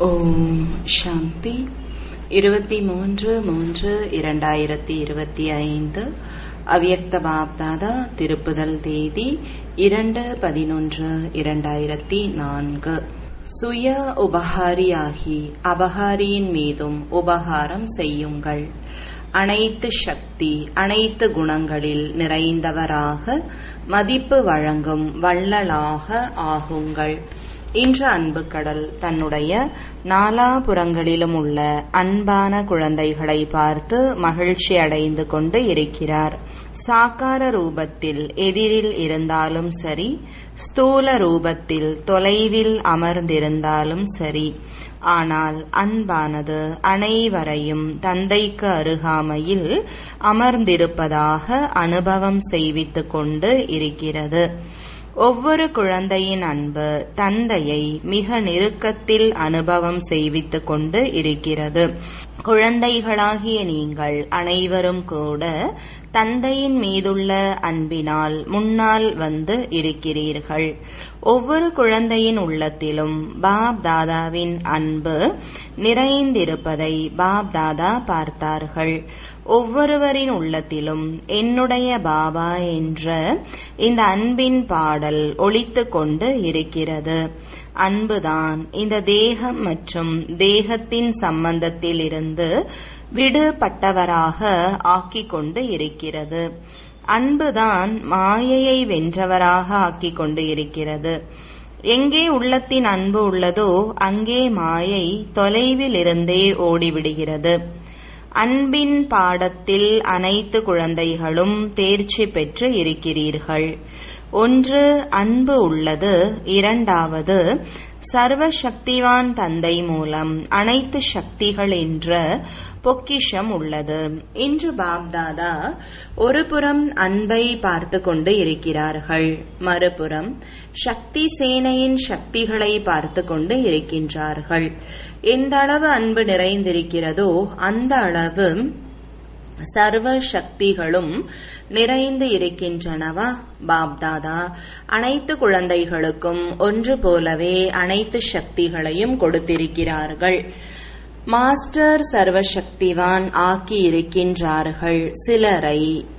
ஓம் சாந்தி இருபத்தி மூன்று மூன்று இரண்டாயிரத்தி இருபத்தி ஐந்து அவ்யக்த பாப்தாதா திருப்புதல் தேதி இரண்டு பதினொன்று இரண்டாயிரத்தி நான்கு சுய உபகாரியாகி அபகாரியின் மீதும் உபகாரம் செய்யுங்கள் அனைத்து சக்தி அனைத்து குணங்களில் நிறைந்தவராக மதிப்பு வழங்கும் வள்ளலாக ஆகுங்கள் இன்று அன்பு கடல் தன்னுடைய நாலாபுறங்களிலும் உள்ள அன்பான குழந்தைகளை பார்த்து மகிழ்ச்சி அடைந்து கொண்டு இருக்கிறார் சாக்கார ரூபத்தில் எதிரில் இருந்தாலும் சரி ஸ்தூல ரூபத்தில் தொலைவில் அமர்ந்திருந்தாலும் சரி ஆனால் அன்பானது அனைவரையும் தந்தைக்கு அருகாமையில் அமர்ந்திருப்பதாக அனுபவம் செய்வித்துக் கொண்டு இருக்கிறது ஒவ்வொரு குழந்தையின் அன்பு தந்தையை மிக நெருக்கத்தில் அனுபவம் செய்வித்துக் கொண்டு இருக்கிறது குழந்தைகளாகிய நீங்கள் அனைவரும் கூட தந்தையின் மீதுள்ள அன்பினால் முன்னால் வந்து இருக்கிறீர்கள் ஒவ்வொரு குழந்தையின் உள்ளத்திலும் பாப் தாதாவின் அன்பு நிறைந்திருப்பதை பாப் தாதா பார்த்தார்கள் ஒவ்வொருவரின் உள்ளத்திலும் என்னுடைய பாபா என்ற இந்த அன்பின் பாடல் ஒழித்து கொண்டு இருக்கிறது அன்புதான் இந்த தேகம் மற்றும் தேகத்தின் சம்பந்தத்தில் இருந்து விடுபட்டவராக ஆக்கிக் கொண்டு இருக்கிறது அன்புதான் மாயையை வென்றவராக ஆக்கிக் கொண்டு இருக்கிறது எங்கே உள்ளத்தின் அன்பு உள்ளதோ அங்கே மாயை தொலைவில் இருந்தே ஓடிவிடுகிறது அன்பின் பாடத்தில் அனைத்து குழந்தைகளும் தேர்ச்சி பெற்று இருக்கிறீர்கள் ஒன்று அன்பு உள்ளது இரண்டாவது சர்வ சக்திவான் தந்தை மூலம் அனைத்து சக்திகள் என்ற பொக்கிஷம் உள்ளது இன்று பாப்தாதா ஒரு புறம் அன்பை பார்த்து கொண்டு இருக்கிறார்கள் மறுபுறம் சக்தி சேனையின் சக்திகளை பார்த்து கொண்டு இருக்கின்றார்கள் எந்த அளவு அன்பு நிறைந்திருக்கிறதோ அந்த அளவு சர்வ சக்திகளும் நிறைந்து இருக்கின்றனவா பாப்தாதா அனைத்து குழந்தைகளுக்கும் ஒன்று போலவே அனைத்து சக்திகளையும் கொடுத்திருக்கிறார்கள் மாஸ்டர் சர்வசக்திவான் ஆக்கி இருக்கின்றார்கள் சிலரை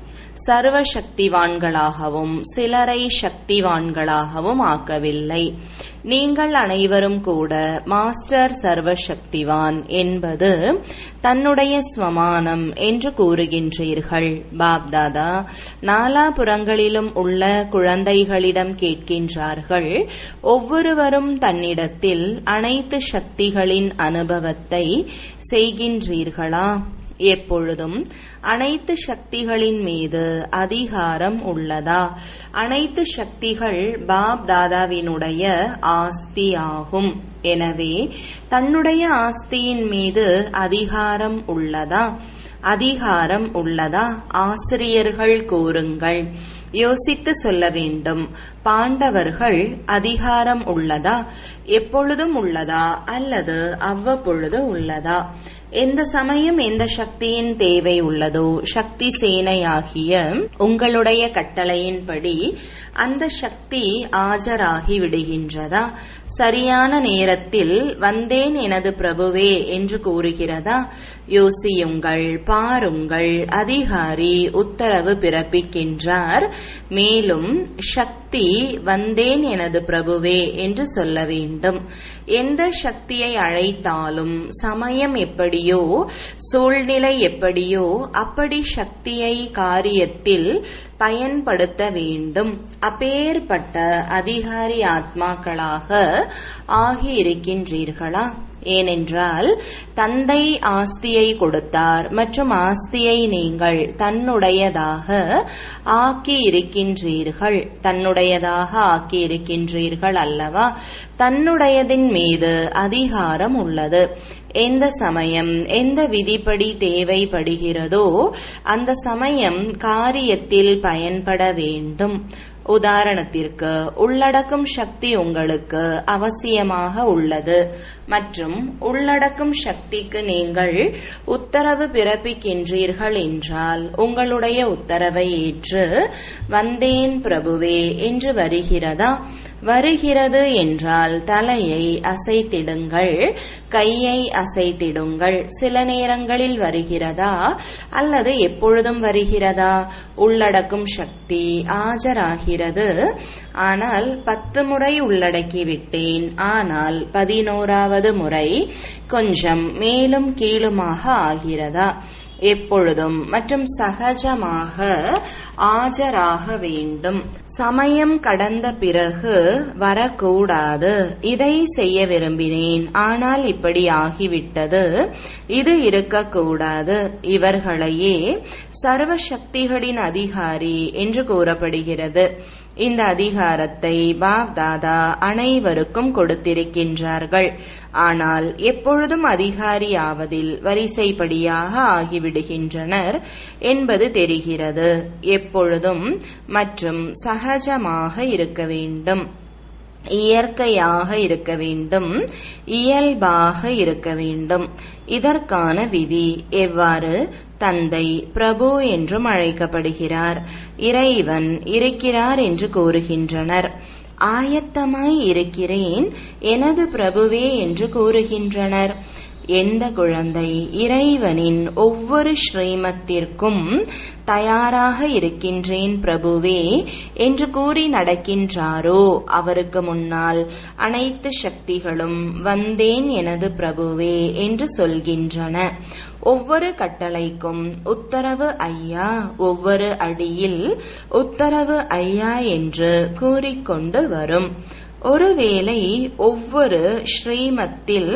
சர்வ சக்திவான்களாகவும் சிலரை சக்திவான்களாகவும் ஆக்கவில்லை நீங்கள் அனைவரும் கூட மாஸ்டர் சர்வசக்திவான் என்பது தன்னுடைய ஸ்வமானம் என்று கூறுகின்றீர்கள் பாப்தாதா நாலாபுறங்களிலும் உள்ள குழந்தைகளிடம் கேட்கின்றார்கள் ஒவ்வொருவரும் தன்னிடத்தில் அனைத்து சக்திகளின் அனுபவத்தை செய்கின்றீர்களா எப்பொழுதும் அனைத்து சக்திகளின் மீது அதிகாரம் உள்ளதா அனைத்து சக்திகள் பாப் தாதாவினுடைய ஆஸ்தி ஆகும் எனவே தன்னுடைய ஆஸ்தியின் மீது அதிகாரம் உள்ளதா அதிகாரம் உள்ளதா ஆசிரியர்கள் கூறுங்கள் யோசித்து சொல்ல வேண்டும் பாண்டவர்கள் அதிகாரம் உள்ளதா எப்பொழுதும் உள்ளதா அல்லது அவ்வப்பொழுது உள்ளதா எந்த சமயம் எந்த சக்தியின் தேவை உள்ளதோ சக்தி சேனையாகிய உங்களுடைய கட்டளையின்படி அந்த சக்தி ஆஜராகி விடுகின்றதா சரியான நேரத்தில் வந்தேன் எனது பிரபுவே என்று கூறுகிறதா யோசியுங்கள் பாருங்கள் அதிகாரி உத்தரவு பிறப்பிக்கின்றார் மேலும் சக்தி வந்தேன் எனது பிரபுவே என்று சொல்ல வேண்டும் எந்த சக்தியை அழைத்தாலும் சமயம் எப்படியோ சூழ்நிலை எப்படியோ அப்படி சக்தியை காரியத்தில் பயன்படுத்த வேண்டும் அப்பேற்பட்ட அதிகாரி ஆத்மாக்களாக ஆகி இருக்கின்றீர்களா ஏனென்றால் தந்தை ஆஸ்தியை கொடுத்தார் மற்றும் ஆஸ்தியை நீங்கள் தன்னுடையதாக ஆக்கி இருக்கின்றீர்கள் தன்னுடையதாக ஆக்கி இருக்கின்றீர்கள் அல்லவா தன்னுடையதின் மீது அதிகாரம் உள்ளது எந்த சமயம் எந்த விதிப்படி தேவைப்படுகிறதோ அந்த சமயம் காரியத்தில் பயன்பட வேண்டும் உதாரணத்திற்கு உள்ளடக்கும் சக்தி உங்களுக்கு அவசியமாக உள்ளது மற்றும் உள்ளடக்கும் சக்திக்கு நீங்கள் உத்தரவு பிறப்பிக்கின்றீர்கள் என்றால் உங்களுடைய உத்தரவை ஏற்று வந்தேன் பிரபுவே என்று வருகிறதா வருகிறது என்றால் தலையை அசைத்திடுங்கள் கையை அசைத்திடுங்கள் சில நேரங்களில் வருகிறதா அல்லது எப்பொழுதும் வருகிறதா உள்ளடக்கும் சக்தி ஆஜராகிறது ஆனால் பத்து முறை உள்ளடக்கிவிட்டேன் ஆனால் பதினோராவது முறை கொஞ்சம் மேலும் கீழுமாக ஆகிறதா எப்பொழுதும் மற்றும் சகஜமாக ஆஜராக வேண்டும் சமயம் கடந்த பிறகு வரக்கூடாது இதை செய்ய விரும்பினேன் ஆனால் இப்படி ஆகிவிட்டது இது இருக்கக்கூடாது இவர்களையே சர்வ சக்திகளின் அதிகாரி என்று கூறப்படுகிறது இந்த அதிகாரத்தை பாப் தாதா அனைவருக்கும் கொடுத்திருக்கின்றார்கள் ஆனால் எப்பொழுதும் அதிகாரி ஆவதில் வரிசைப்படியாக ஆகிவிடுகின்றனர் என்பது தெரிகிறது எப்பொழுதும் மற்றும் சகஜமாக இருக்க வேண்டும் இயற்கையாக இருக்க வேண்டும் இயல்பாக இருக்க வேண்டும் இதற்கான விதி எவ்வாறு தந்தை பிரபு என்றும் அழைக்கப்படுகிறார் இறைவன் இருக்கிறார் என்று கூறுகின்றனர் ஆயத்தமாய் இருக்கிறேன் எனது பிரபுவே என்று கூறுகின்றனர் எந்த குழந்தை இறைவனின் ஒவ்வொரு ஸ்ரீமத்திற்கும் தயாராக இருக்கின்றேன் பிரபுவே என்று கூறி நடக்கின்றாரோ அவருக்கு முன்னால் அனைத்து சக்திகளும் வந்தேன் எனது பிரபுவே என்று சொல்கின்றன ஒவ்வொரு கட்டளைக்கும் உத்தரவு ஐயா ஒவ்வொரு அடியில் உத்தரவு ஐயா என்று கூறிக்கொண்டு வரும் ஒருவேளை ஒவ்வொரு ஸ்ரீமத்தில்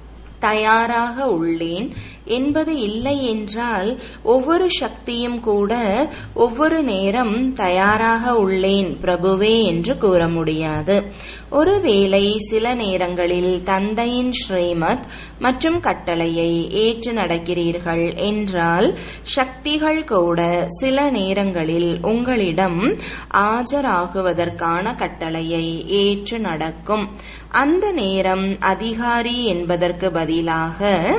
தயாராக உள்ளேன் என்பது இல்லை என்றால் ஒவ்வொரு சக்தியும் கூட ஒவ்வொரு நேரம் தயாராக உள்ளேன் பிரபுவே என்று கூற முடியாது ஒருவேளை சில நேரங்களில் தந்தையின் ஸ்ரீமத் மற்றும் கட்டளையை ஏற்று நடக்கிறீர்கள் என்றால் சக்திகள் கூட சில நேரங்களில் உங்களிடம் ஆஜராகுவதற்கான கட்டளையை ஏற்று நடக்கும் அந்த நேரம் அதிகாரி என்பதற்கு பதிலாக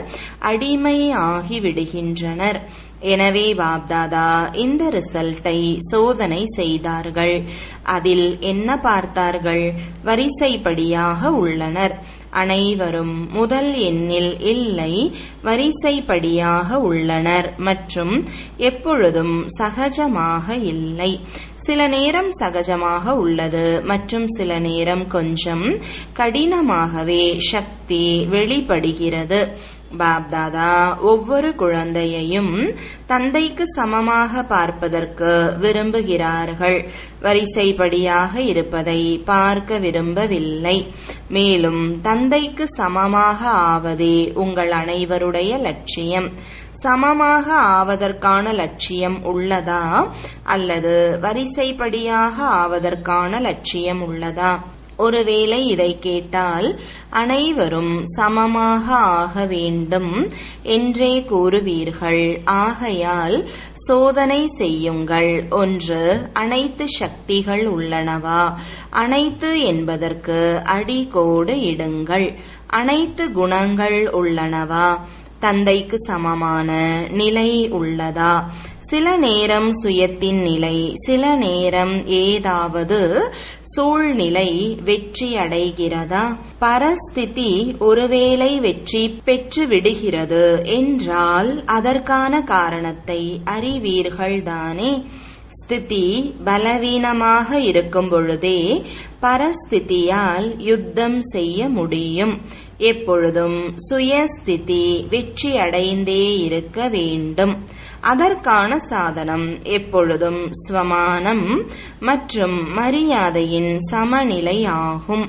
அடிமை ஆகி விடுகின்றனர் எனவே பாப்தாதா இந்த ரிசல்ட்டை சோதனை செய்தார்கள் அதில் என்ன பார்த்தார்கள் வரிசைப்படியாக உள்ளனர் அனைவரும் முதல் எண்ணில் இல்லை வரிசைப்படியாக உள்ளனர் மற்றும் எப்பொழுதும் சகஜமாக இல்லை சில நேரம் சகஜமாக உள்ளது மற்றும் சில நேரம் கொஞ்சம் கடினமாகவே சக்தி வெளிப்படுகிறது பாப்தாதா ஒவ்வொரு குழந்தையையும் தந்தைக்கு சமமாக பார்ப்பதற்கு விரும்புகிறார்கள் வரிசைப்படியாக இருப்பதை பார்க்க விரும்பவில்லை மேலும் தந்தைக்கு சமமாக ஆவதே உங்கள் அனைவருடைய லட்சியம் சமமாக ஆவதற்கான லட்சியம் உள்ளதா அல்லது வரிசைப்படியாக ஆவதற்கான லட்சியம் உள்ளதா ஒருவேளை இதை கேட்டால் அனைவரும் சமமாக ஆக வேண்டும் என்றே கூறுவீர்கள் ஆகையால் சோதனை செய்யுங்கள் ஒன்று அனைத்து சக்திகள் உள்ளனவா அனைத்து என்பதற்கு அடிகோடு இடுங்கள் அனைத்து குணங்கள் உள்ளனவா தந்தைக்கு சமமான நிலை உள்ளதா சில நேரம் சுயத்தின் நிலை சில நேரம் ஏதாவது சூழ்நிலை வெற்றி அடைகிறதா பரஸ்திதி ஒருவேளை வெற்றி பெற்று விடுகிறது என்றால் அதற்கான காரணத்தை அறிவீர்கள் தானே ஸ்திதி பலவீனமாக இருக்கும் பொழுதே பரஸ்திதியால் யுத்தம் செய்ய முடியும் எப்பொழுதும் சுயஸ்திதி வெற்றி அடைந்தே இருக்க வேண்டும் அதற்கான சாதனம் எப்பொழுதும் ஸ்வமானம் மற்றும் மரியாதையின் சமநிலை ஆகும்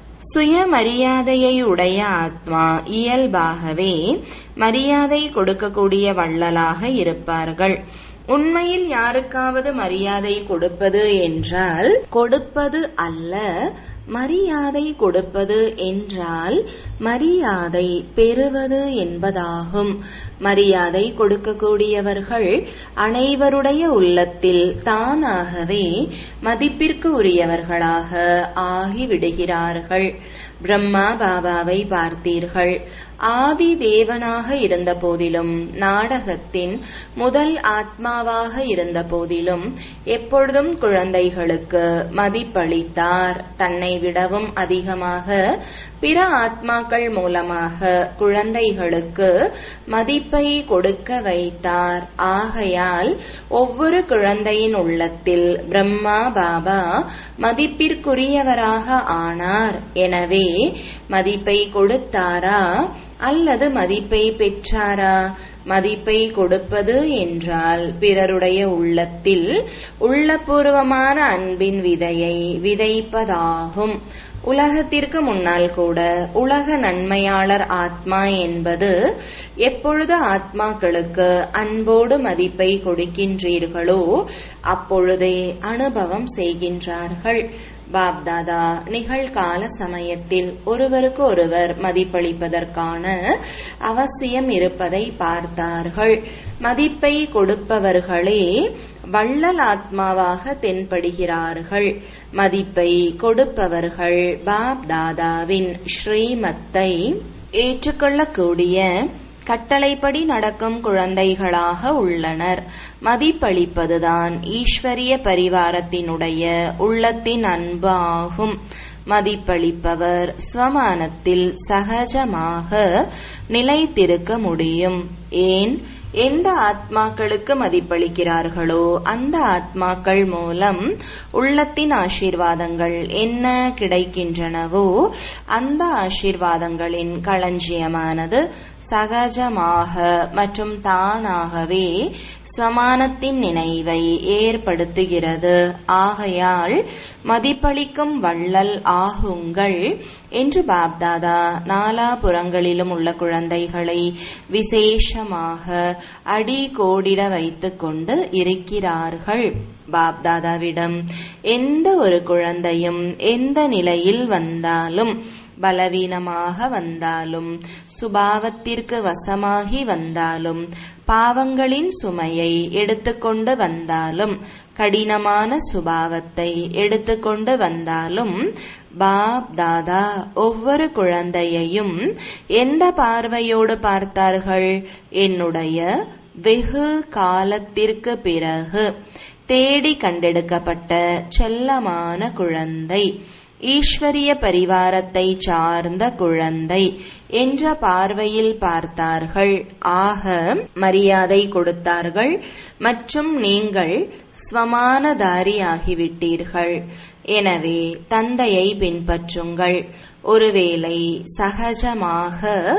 சுயமரியாதையை உடைய ஆத்மா இயல்பாகவே மரியாதை கொடுக்கக்கூடிய வள்ளலாக இருப்பார்கள் உண்மையில் யாருக்காவது மரியாதை கொடுப்பது என்றால் கொடுப்பது அல்ல மரியாதை கொடுப்பது என்றால் மரியாதை பெறுவது என்பதாகும் மரியாதை கொடுக்கக்கூடியவர்கள் அனைவருடைய உள்ளத்தில் தானாகவே மதிப்பிற்கு உரியவர்களாக ஆகிவிடுகிறார்கள் பிரம்மா பாபாவை பார்த்தீர்கள் ஆதி தேவனாக இருந்த போதிலும் நாடகத்தின் முதல் ஆத்மாவாக இருந்த போதிலும் எப்பொழுதும் குழந்தைகளுக்கு மதிப்பளித்தார் தன்னை விடவும் அதிகமாக பிற ஆத்மாக்கள் மூலமாக குழந்தைகளுக்கு மதிப்பை கொடுக்க வைத்தார் ஆகையால் ஒவ்வொரு குழந்தையின் உள்ளத்தில் பிரம்மா பாபா மதிப்பிற்குரியவராக ஆனார் எனவே மதிப்பை கொடுத்தாரா அல்லது மதிப்பை பெற்றாரா மதிப்பை கொடுப்பது என்றால் பிறருடைய உள்ளத்தில் உள்ளபூர்வமான அன்பின் விதையை விதைப்பதாகும் உலகத்திற்கு முன்னால் கூட உலக நன்மையாளர் ஆத்மா என்பது எப்பொழுது ஆத்மாக்களுக்கு அன்போடு மதிப்பை கொடுக்கின்றீர்களோ அப்பொழுதே அனுபவம் செய்கின்றார்கள் பாப்தாதா நிகழ்கால சமயத்தில் ஒருவருக்கு ஒருவர் மதிப்பளிப்பதற்கான அவசியம் இருப்பதை பார்த்தார்கள் மதிப்பை கொடுப்பவர்களே வள்ளல் ஆத்மாவாக தென்படுகிறார்கள் மதிப்பை கொடுப்பவர்கள் பாப் தாதாவின் ஸ்ரீமத்தை ஏற்றுக்கொள்ளக்கூடிய கட்டளைப்படி நடக்கும் குழந்தைகளாக உள்ளனர் மதிப்பளிப்பதுதான் ஈஸ்வரிய பரிவாரத்தினுடைய உள்ளத்தின் அன்பு ஆகும் மதிப்பளிப்பவர் ஸ்வமானத்தில் சகஜமாக நிலைத்திருக்க முடியும் ஏன் எந்த ஆத்மாக்களுக்கு மதிப்பளிக்கிறார்களோ அந்த ஆத்மாக்கள் மூலம் உள்ளத்தின் ஆசீர்வாதங்கள் என்ன கிடைக்கின்றனவோ அந்த ஆசீர்வாதங்களின் களஞ்சியமானது சகஜமாக மற்றும் தானாகவே ஸ்வமானத்தின் நினைவை ஏற்படுத்துகிறது ஆகையால் மதிப்பளிக்கும் வள்ளல் ஆகுங்கள் என்று பாப்தாதா நாலாபுறங்களிலும் உள்ள குழந்தைகளை விசேஷமாக அடி கோடிட வைத்துக் கொண்டு இருக்கிறார்கள் பாப்தாதாவிடம் எந்த ஒரு குழந்தையும் எந்த நிலையில் வந்தாலும் பலவீனமாக வந்தாலும் சுபாவத்திற்கு வசமாகி வந்தாலும் பாவங்களின் சுமையை எடுத்துக்கொண்டு வந்தாலும் கடினமான சுபாவத்தை எடுத்துக்கொண்டு வந்தாலும் பாப் தாதா ஒவ்வொரு குழந்தையையும் எந்த பார்வையோடு பார்த்தார்கள் என்னுடைய வெகு காலத்திற்கு பிறகு தேடி கண்டெடுக்கப்பட்ட செல்லமான குழந்தை ஈஸ்வரிய பரிவாரத்தை சார்ந்த குழந்ை என்ற பார்வையில் பார்த்தார்கள் ஆக மரியாதை கொடுத்தார்கள் மற்றும் நீங்கள் ஸ்வமானதாரி ஆகிவிட்டீர்கள் எனவே தந்தையை பின்பற்றுங்கள் ஒருவேளை சகஜமாக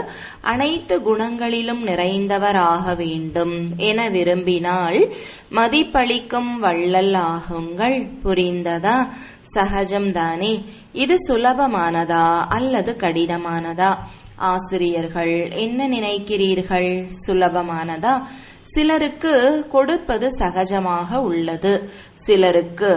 அனைத்து குணங்களிலும் நிறைந்தவராக வேண்டும் என விரும்பினால் மதிப்பளிக்கும் வள்ளல் ஆகுங்கள் புரிந்ததா சகஜம்தானே இது சுலபமானதா அல்லது கடினமானதா ஆசிரியர்கள் என்ன நினைக்கிறீர்கள் சுலபமானதா சிலருக்கு கொடுப்பது சகஜமாக உள்ளது சிலருக்கு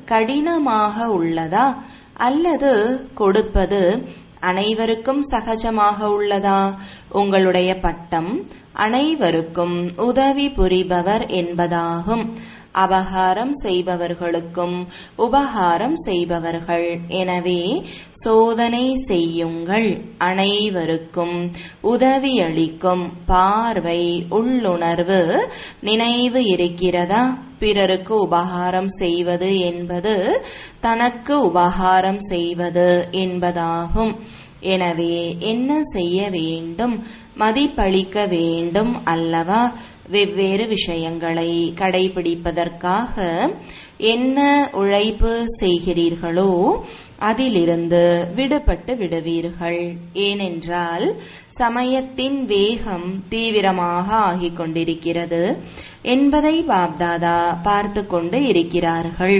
கடினமாக உள்ளதா அல்லது கொடுப்பது அனைவருக்கும் சகஜமாக உள்ளதா உங்களுடைய பட்டம் அனைவருக்கும் உதவி புரிபவர் என்பதாகும் அபகாரம் செய்பவர்களுக்கும் உபகாரம் செய்பவர்கள் எனவே சோதனை செய்யுங்கள் அனைவருக்கும் உதவியளிக்கும் பார்வை உள்ளுணர்வு நினைவு இருக்கிறதா பிறருக்கு உபகாரம் செய்வது என்பது தனக்கு உபகாரம் செய்வது என்பதாகும் எனவே என்ன செய்ய வேண்டும் மதிப்பளிக்க வேண்டும் அல்லவா வெவ்வேறு விஷயங்களை கடைபிடிப்பதற்காக என்ன உழைப்பு செய்கிறீர்களோ அதிலிருந்து விடுபட்டு விடுவீர்கள் ஏனென்றால் சமயத்தின் வேகம் தீவிரமாக ஆகிக் கொண்டிருக்கிறது என்பதை பாப்தாதா பார்த்து கொண்டு இருக்கிறார்கள்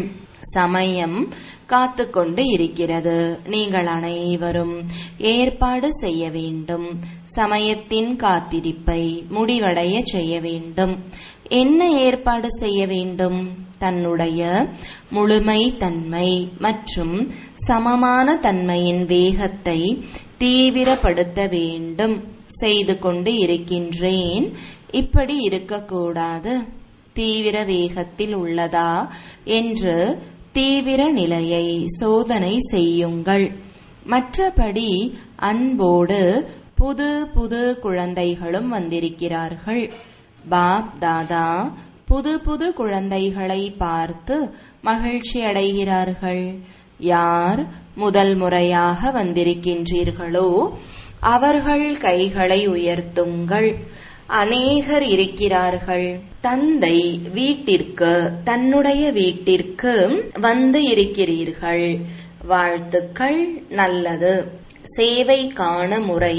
சமயம் காத்து கொண்டு இருக்கிறது நீங்கள் அனைவரும் ஏற்பாடு செய்ய வேண்டும் சமயத்தின் காத்திருப்பை முடிவடைய செய்ய வேண்டும் என்ன ஏற்பாடு செய்ய வேண்டும் தன்னுடைய முழுமை தன்மை மற்றும் சமமான தன்மையின் வேகத்தை தீவிரப்படுத்த வேண்டும் செய்து கொண்டு இருக்கின்றேன் இப்படி இருக்கக்கூடாது தீவிர வேகத்தில் உள்ளதா என்று தீவிர நிலையை சோதனை செய்யுங்கள் மற்றபடி அன்போடு புது புது குழந்தைகளும் வந்திருக்கிறார்கள் பாப் தாதா புது புது குழந்தைகளை பார்த்து மகிழ்ச்சி அடைகிறார்கள் யார் முதல் முறையாக வந்திருக்கின்றீர்களோ அவர்கள் கைகளை உயர்த்துங்கள் அநேகர் இருக்கிறார்கள் தந்தை வீட்டிற்கு தன்னுடைய வீட்டிற்கு வந்து இருக்கிறீர்கள் வாழ்த்துக்கள் நல்லது சேவைக்கான முறை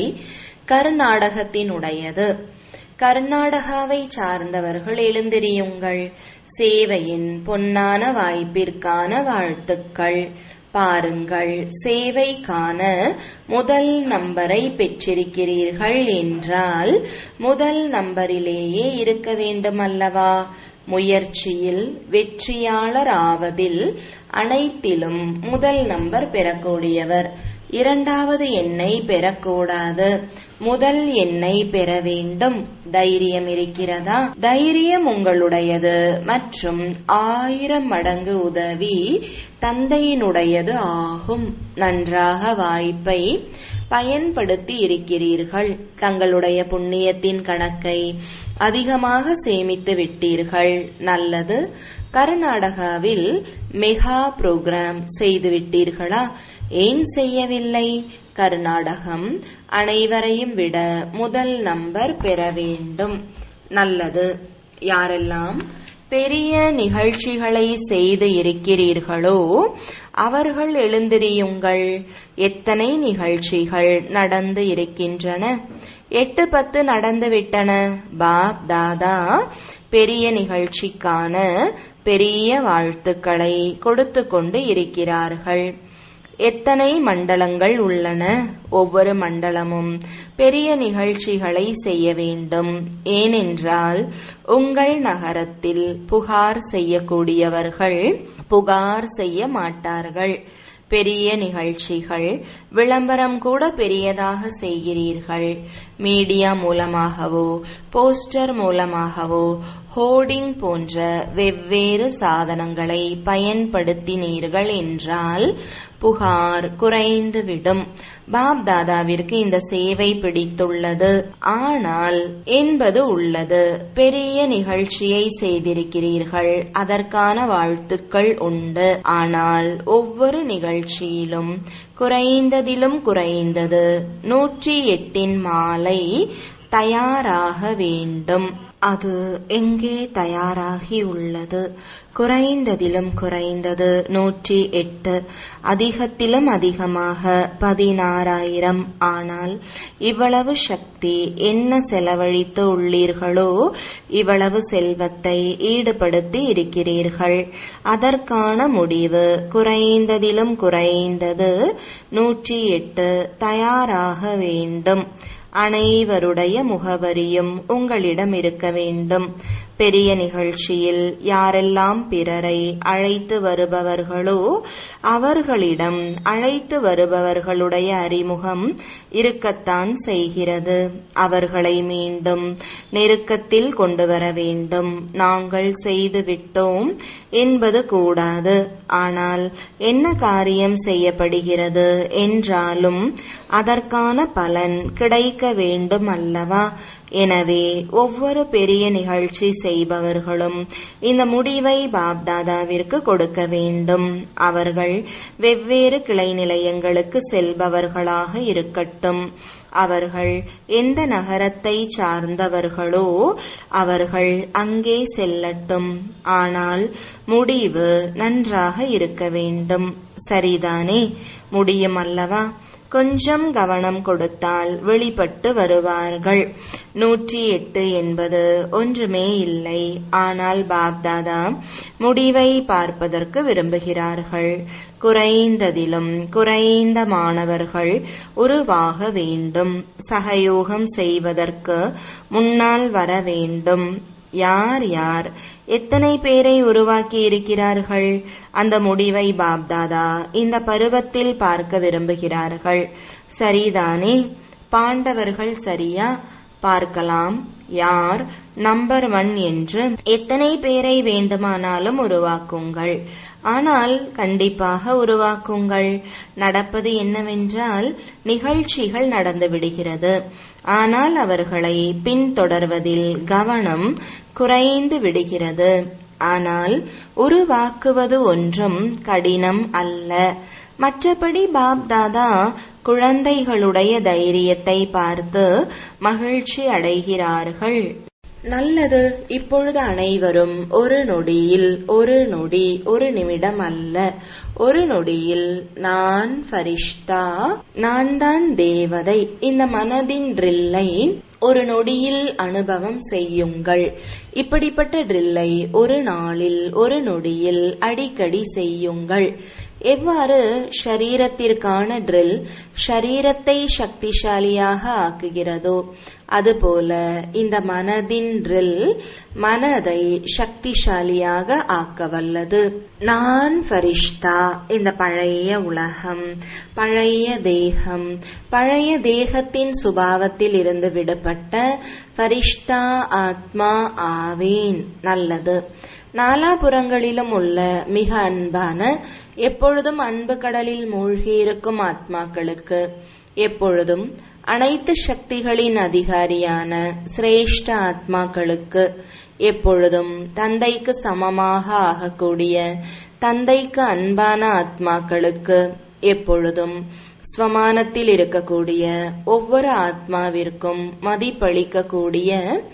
கர்நாடகத்தினுடையது கர்நாடகாவை சார்ந்தவர்கள் எழுந்திரியுங்கள் சேவையின் பொன்னான வாய்ப்பிற்கான வாழ்த்துக்கள் பாருங்கள் சேவைக்கான முதல் நம்பரை பெற்றிருக்கிறீர்கள் என்றால் முதல் நம்பரிலேயே இருக்க வேண்டும் அல்லவா முயற்சியில் வெற்றியாளர் ஆவதில் அனைத்திலும் முதல் நம்பர் பெறக்கூடியவர் இரண்டாவது எண்ணை பெறக்கூடாது முதல் எண்ணை பெற வேண்டும் தைரியம் இருக்கிறதா தைரியம் உங்களுடையது மற்றும் ஆயிரம் மடங்கு உதவி தந்தையினுடையது ஆகும் நன்றாக வாய்ப்பை பயன்படுத்தி இருக்கிறீர்கள் தங்களுடைய புண்ணியத்தின் கணக்கை அதிகமாக சேமித்து விட்டீர்கள் நல்லது கர்நாடகாவில் மெகா புரோகிராம் செய்து விட்டீர்களா ஏன் செய்யவில்லை கர்நாடகம் அனைவரையும் விட முதல் நம்பர் பெற வேண்டும் நல்லது யாரெல்லாம் பெரிய நிகழ்ச்சிகளை செய்து இருக்கிறீர்களோ அவர்கள் எழுந்திரியுங்கள் எத்தனை நிகழ்ச்சிகள் நடந்து இருக்கின்றன எட்டு பத்து நடந்துவிட்டன பாப் தாதா பெரிய நிகழ்ச்சிக்கான பெரிய வாழ்த்துக்களை கொடுத்து கொண்டு இருக்கிறார்கள் எத்தனை மண்டலங்கள் உள்ளன ஒவ்வொரு மண்டலமும் பெரிய நிகழ்ச்சிகளை செய்ய வேண்டும் ஏனென்றால் உங்கள் நகரத்தில் புகார் செய்யக்கூடியவர்கள் புகார் செய்ய மாட்டார்கள் பெரிய நிகழ்ச்சிகள் விளம்பரம் கூட பெரியதாக செய்கிறீர்கள் மீடியா மூலமாகவோ போஸ்டர் மூலமாகவோ ஹோர்டிங் போன்ற வெவ்வேறு சாதனங்களை பயன்படுத்தினீர்கள் என்றால் புகார் குறைந்துவிடும் பாப் தாதாவிற்கு இந்த சேவை பிடித்துள்ளது ஆனால் என்பது உள்ளது பெரிய நிகழ்ச்சியை செய்திருக்கிறீர்கள் அதற்கான வாழ்த்துக்கள் உண்டு ஆனால் ஒவ்வொரு நிகழ்ச்சியிலும் குறைந்ததிலும் குறைந்தது நூற்றி எட்டின் மாலை தயாராக வேண்டும் அது எங்கே தயாராகி உள்ளது குறைந்ததிலும் குறைந்தது நூற்றி எட்டு அதிகத்திலும் அதிகமாக பதினாறாயிரம் ஆனால் இவ்வளவு சக்தி என்ன செலவழித்து உள்ளீர்களோ இவ்வளவு செல்வத்தை ஈடுபடுத்தி இருக்கிறீர்கள் அதற்கான முடிவு குறைந்ததிலும் குறைந்தது நூற்றி எட்டு தயாராக வேண்டும் அனைவருடைய முகவரியும் உங்களிடம் இருக்க வேண்டும் பெரிய நிகழ்ச்சியில் யாரெல்லாம் பிறரை அழைத்து வருபவர்களோ அவர்களிடம் அழைத்து வருபவர்களுடைய அறிமுகம் இருக்கத்தான் செய்கிறது அவர்களை மீண்டும் நெருக்கத்தில் கொண்டு வர வேண்டும் நாங்கள் செய்து விட்டோம் என்பது கூடாது ஆனால் என்ன காரியம் செய்யப்படுகிறது என்றாலும் அதற்கான பலன் கிடைக்க வேண்டும் அல்லவா எனவே ஒவ்வொரு பெரிய நிகழ்ச்சி செய்பவர்களும் இந்த முடிவை பாப்தாதாவிற்கு கொடுக்க வேண்டும் அவர்கள் வெவ்வேறு கிளை நிலையங்களுக்கு செல்பவர்களாக இருக்கட்டும் அவர்கள் எந்த நகரத்தை சார்ந்தவர்களோ அவர்கள் அங்கே செல்லட்டும் ஆனால் முடிவு நன்றாக இருக்க வேண்டும் சரிதானே முடியும் அல்லவா கொஞ்சம் கவனம் கொடுத்தால் வெளிப்பட்டு வருவார்கள் நூற்றி எட்டு என்பது ஒன்றுமே இல்லை ஆனால் பாப்தாதா முடிவை பார்ப்பதற்கு விரும்புகிறார்கள் குறைந்ததிலும் குறைந்த மாணவர்கள் உருவாக வேண்டும் சகயோகம் செய்வதற்கு முன்னால் வர வேண்டும் யார் யார் எத்தனை பேரை உருவாக்கி இருக்கிறார்கள் அந்த முடிவை பாப்தாதா இந்த பருவத்தில் பார்க்க விரும்புகிறார்கள் சரிதானே பாண்டவர்கள் சரியா பார்க்கலாம் யார் நம்பர் ஒன் என்று எத்தனை பேரை வேண்டுமானாலும் உருவாக்குங்கள் ஆனால் கண்டிப்பாக உருவாக்குங்கள் நடப்பது என்னவென்றால் நிகழ்ச்சிகள் நடந்து விடுகிறது ஆனால் அவர்களை பின்தொடர்வதில் கவனம் குறைந்து விடுகிறது ஆனால் உருவாக்குவது ஒன்றும் கடினம் அல்ல மற்றபடி பாப் தாதா குழந்தைகளுடைய தைரியத்தை பார்த்து மகிழ்ச்சி அடைகிறார்கள் நல்லது இப்பொழுது அனைவரும் ஒரு நொடியில் ஒரு நொடி ஒரு நிமிடம் அல்ல ஒரு நொடியில் நான் ஃபரிஷ்தா நான் தான் தேவதை இந்த மனதின் ட்ரில்லை ஒரு நொடியில் அனுபவம் செய்யுங்கள் இப்படிப்பட்ட ட்ரில்லை ஒரு நாளில் ஒரு நொடியில் அடிக்கடி செய்யுங்கள் எவ்வாறு ஷரீரத்திற்கான ட்ரில் ஷரீரத்தை சக்திசாலியாக ஆக்குகிறதோ அதுபோல இந்த மனதின் ட்ரில் மனதை சக்திசாலியாக ஆக்க வல்லது நான் ஃபரிஷ்தா இந்த பழைய உலகம் பழைய தேகம் பழைய தேகத்தின் சுபாவத்தில் இருந்து விடுபட்ட ஃபரிஷ்தா ஆத்மா ஆவேன் நல்லது நாலாபுறங்களிலும் உள்ள மிக அன்பான எப்பொழுதும் அன்பு கடலில் மூழ்கியிருக்கும் ஆத்மாக்களுக்கு எப்பொழுதும் அனைத்து சக்திகளின் அதிகாரியான சிரேஷ்ட ஆத்மாக்களுக்கு எப்பொழுதும் தந்தைக்கு சமமாக ஆகக்கூடிய தந்தைக்கு அன்பான ஆத்மாக்களுக்கு எப்பொழுதும் ஸ்வமானத்தில் இருக்கக்கூடிய ஒவ்வொரு ஆத்மாவிற்கும் மதிப்பளிக்கக்கூடிய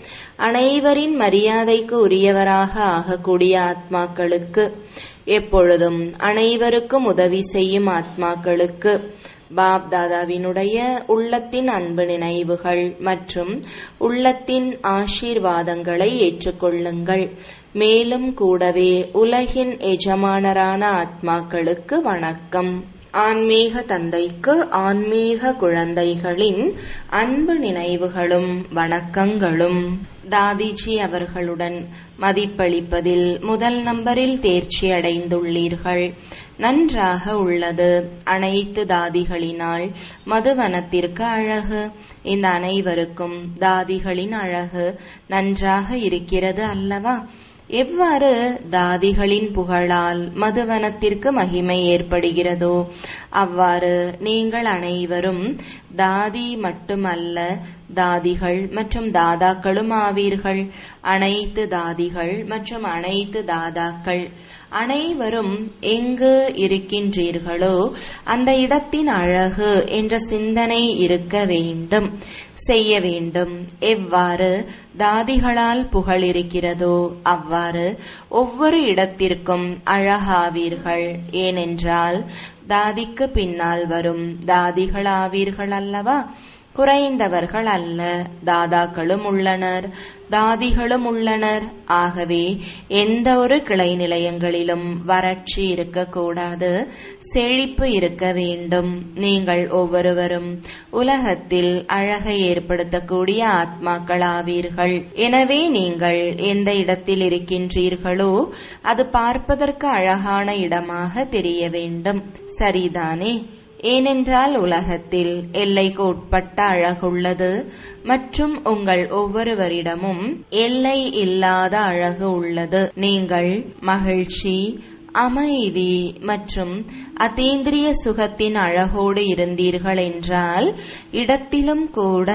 அனைவரின் மரியாதைக்கு உரியவராக ஆகக்கூடிய ஆத்மாக்களுக்கு எப்பொழுதும் அனைவருக்கும் உதவி செய்யும் ஆத்மாக்களுக்கு பாப் தாதாவினுடைய உள்ளத்தின் அன்பு நினைவுகள் மற்றும் உள்ளத்தின் ஆசீர்வாதங்களை ஏற்றுக்கொள்ளுங்கள் மேலும் கூடவே உலகின் எஜமானரான ஆத்மாக்களுக்கு வணக்கம் ஆன்மீக தந்தைக்கு ஆன்மீக குழந்தைகளின் அன்பு நினைவுகளும் வணக்கங்களும் தாதிஜி அவர்களுடன் மதிப்பளிப்பதில் முதல் நம்பரில் தேர்ச்சி அடைந்துள்ளீர்கள் நன்றாக உள்ளது அனைத்து தாதிகளினால் மதுவனத்திற்கு அழகு இந்த அனைவருக்கும் தாதிகளின் அழகு நன்றாக இருக்கிறது அல்லவா எவ்வாறு தாதிகளின் புகழால் மதுவனத்திற்கு மகிமை ஏற்படுகிறதோ அவ்வாறு நீங்கள் அனைவரும் தாதி மட்டுமல்ல தாதிகள் மற்றும் தாதாக்களும் ஆவீர்கள் அனைத்து தாதிகள் மற்றும் அனைத்து தாதாக்கள் அனைவரும் எங்கு இருக்கின்றீர்களோ அந்த இடத்தின் அழகு என்ற சிந்தனை இருக்க வேண்டும் செய்ய வேண்டும் எவ்வாறு தாதிகளால் புகழ் இருக்கிறதோ அவ்வாறு ஒவ்வொரு இடத்திற்கும் அழகாவீர்கள் ஏனென்றால் தாதிக்கு பின்னால் வரும் தாதிகளாவீர்கள் அல்லவா குறைந்தவர்கள் அல்ல தாதாக்களும் உள்ளனர் தாதிகளும் உள்ளனர் ஆகவே எந்த ஒரு கிளை நிலையங்களிலும் வறட்சி இருக்கக்கூடாது செழிப்பு இருக்க வேண்டும் நீங்கள் ஒவ்வொருவரும் உலகத்தில் அழகை ஏற்படுத்தக்கூடிய ஆத்மாக்களாவீர்கள் எனவே நீங்கள் எந்த இடத்தில் இருக்கின்றீர்களோ அது பார்ப்பதற்கு அழகான இடமாக தெரிய வேண்டும் சரிதானே ஏனென்றால் உலகத்தில் எல்லைக்கு உட்பட்ட அழகுள்ளது மற்றும் உங்கள் ஒவ்வொருவரிடமும் எல்லை இல்லாத அழகு உள்ளது நீங்கள் மகிழ்ச்சி அமைதி மற்றும் அதீந்திரிய சுகத்தின் அழகோடு இருந்தீர்கள் என்றால் இடத்திலும் கூட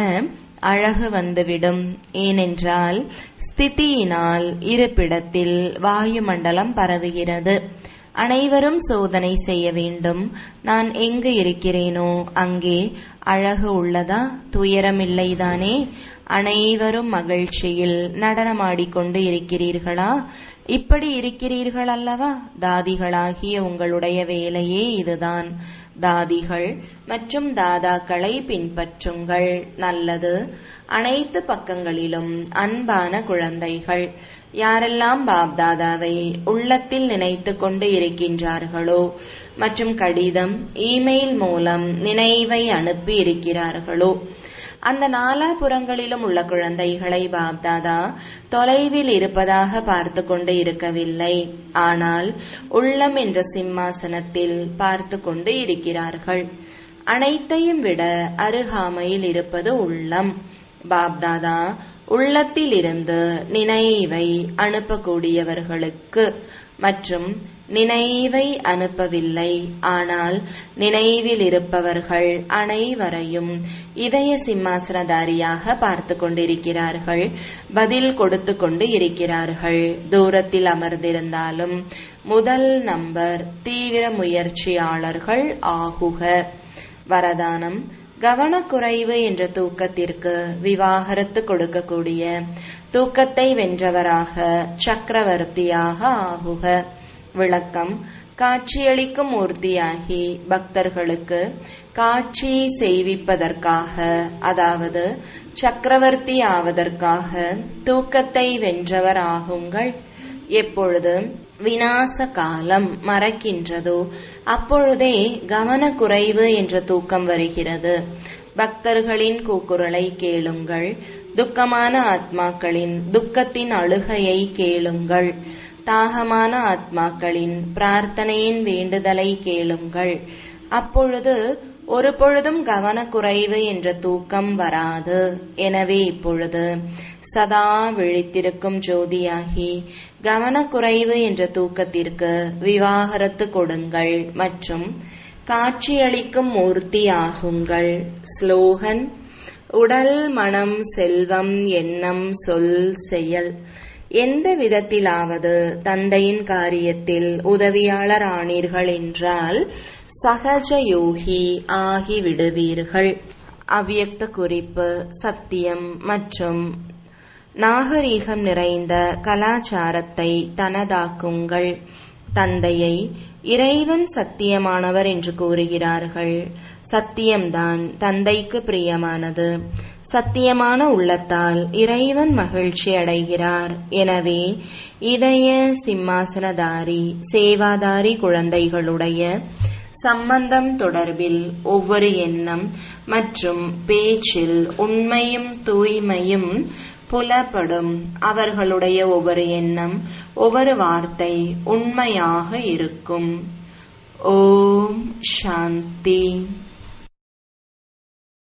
அழகு வந்துவிடும் ஏனென்றால் ஸ்திதியினால் இருப்பிடத்தில் வாயுமண்டலம் பரவுகிறது அனைவரும் சோதனை செய்ய வேண்டும் நான் எங்கு இருக்கிறேனோ அங்கே அழகு உள்ளதா துயரமில்லைதானே அனைவரும் மகிழ்ச்சியில் நடனமாடிக்கொண்டு இருக்கிறீர்களா இப்படி இருக்கிறீர்கள் அல்லவா தாதிகளாகிய உங்களுடைய வேலையே இதுதான் தாதிகள் மற்றும் தாதாக்களை பின்பற்றுங்கள் நல்லது அனைத்து பக்கங்களிலும் அன்பான குழந்தைகள் யாரெல்லாம் பாப் தாதாவை உள்ளத்தில் நினைத்து கொண்டு இருக்கின்றார்களோ மற்றும் கடிதம் இமெயில் மூலம் நினைவை அனுப்பி இருக்கிறார்களோ அந்த நாலாபுறங்களிலும் உள்ள குழந்தைகளை பாப்தாதா தொலைவில் இருப்பதாக பார்த்து கொண்டு இருக்கவில்லை ஆனால் உள்ளம் என்ற சிம்மாசனத்தில் பார்த்து கொண்டு இருக்கிறார்கள் அனைத்தையும் விட அருகாமையில் இருப்பது உள்ளம் பாப்தாதா உள்ளத்திலிருந்து நினைவை அனுப்பக்கூடியவர்களுக்கு மற்றும் நினைவை அனுப்பவில்லை ஆனால் நினைவில் இருப்பவர்கள் அனைவரையும் இதய சிம்மாசனதாரியாக பார்த்து கொண்டிருக்கிறார்கள் பதில் கொடுத்து கொண்டு இருக்கிறார்கள் தூரத்தில் அமர்ந்திருந்தாலும் முதல் நம்பர் தீவிர முயற்சியாளர்கள் ஆகுக வரதானம் கவனக்குறைவு என்ற தூக்கத்திற்கு விவாகரத்து கொடுக்கக்கூடிய தூக்கத்தை வென்றவராக சக்கரவர்த்தியாக ஆகுக விளக்கம் காட்சியளிக்கும் மூர்த்தியாகி பக்தர்களுக்கு காட்சி செய்விப்பதற்காக அதாவது சக்கரவர்த்தி ஆவதற்காக தூக்கத்தை வென்றவர் ஆகுங்கள் எப்பொழுது வினாச காலம் மறக்கின்றதோ அப்பொழுதே கவனக்குறைவு என்ற தூக்கம் வருகிறது பக்தர்களின் கூக்குரலை கேளுங்கள் துக்கமான ஆத்மாக்களின் துக்கத்தின் அழுகையை கேளுங்கள் தாகமான ஆத்மாக்களின் பிரார்த்தனையின் வேண்டுதலை கேளுங்கள் அப்பொழுது ஒரு பொழுதும் கவனக்குறைவு என்ற தூக்கம் வராது எனவே இப்பொழுது சதா விழித்திருக்கும் ஜோதியாகி கவனக்குறைவு என்ற தூக்கத்திற்கு விவாகரத்து கொடுங்கள் மற்றும் காட்சியளிக்கும் மூர்த்தி ஆகுங்கள் ஸ்லோகன் உடல் மனம் செல்வம் எண்ணம் சொல் செயல் எந்த விதத்திலாவது தந்தையின் காரியத்தில் உதவியாளர் ஆனீர்கள் என்றால் சகஜ யோகி ஆகிவிடுவீர்கள் அவ்யக்த குறிப்பு சத்தியம் மற்றும் நாகரீகம் நிறைந்த கலாச்சாரத்தை தனதாக்குங்கள் தந்தையை இறைவன் சத்தியமானவர் என்று கூறுகிறார்கள் சத்தியம்தான் தந்தைக்கு பிரியமானது சத்தியமான உள்ளத்தால் இறைவன் மகிழ்ச்சி அடைகிறார் எனவே இதய சிம்மாசனதாரி சேவாதாரி குழந்தைகளுடைய சம்பந்தம் தொடர்பில் ஒவ்வொரு எண்ணம் மற்றும் பேச்சில் உண்மையும் தூய்மையும் புலப்படும் அவர்களுடைய ஒவ்வொரு எண்ணம் ஒவ்வொரு வார்த்தை உண்மையாக இருக்கும் ஓம் சாந்தி